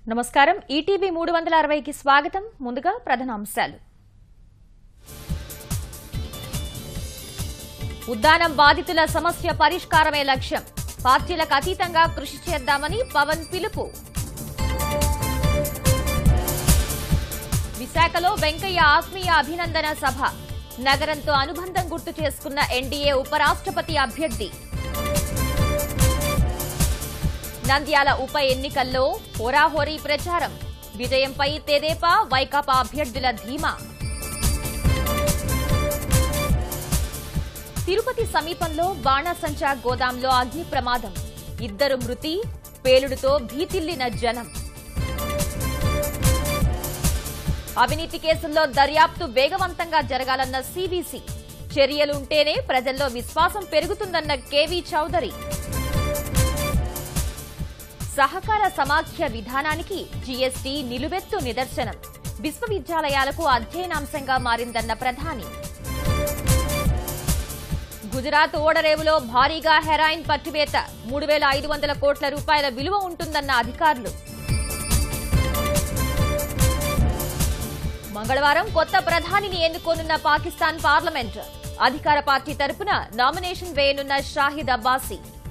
నమస్కారం ఈటీవీ మూడు వందల అరవైకి స్వాగతం ముందుగా ప్రధాన అంశాలు ఉద్దానం బాధితుల సమస్య పరిష్కారమే లక్ష్యం పార్టీలకు అతీతంగా కృషి చేద్దామని పవన్ పిలుపు విశాఖలో వెంకయ్య ఆత్మీయ అభినందన సభ నగరంతో అనుబంధం గుర్తు చేసుకున్న ఎన్డీఏ ఉపరాష్ట్రపతి అభ్యర్థి నంద్యాల ఉప ఎన్నికల్లో హోరాహోరీ ప్రచారం విజయంపై తెదేపా వైకాపా అభ్యర్థుల ధీమా తిరుపతి సమీపంలో బాణాసంచా గోదాంలో అగ్ని ప్రమాదం ఇద్దరు మృతి పేలుడుతో భీతిల్లిన జనం అవినీతి కేసుల్లో దర్యాప్తు వేగవంతంగా జరగాలన్న సీవీసీ చర్యలుంటేనే ప్రజల్లో విశ్వాసం పెరుగుతుందన్న కేవీ చౌదరి సహకార సమాఖ్య విధానానికి జీఎస్టీ నిలువెత్తు నిదర్శనం విశ్వవిద్యాలయాలకు అధ్యయనాంశంగా మారిందన్న ప్రధాని గుజరాత్ ఓడరేవులో భారీగా హెరాయిన్ పట్టివేత మూడు వేల ఐదు వందల కోట్ల రూపాయల విలువ ఉంటుందన్న అధికారులు మంగళవారం కొత్త ప్రధానిని ఎన్నుకోనున్న పాకిస్తాన్ పార్లమెంట్ అధికార పార్టీ తరపున నామినేషన్ వేయనున్న షాహిద్ అబ్బాసీ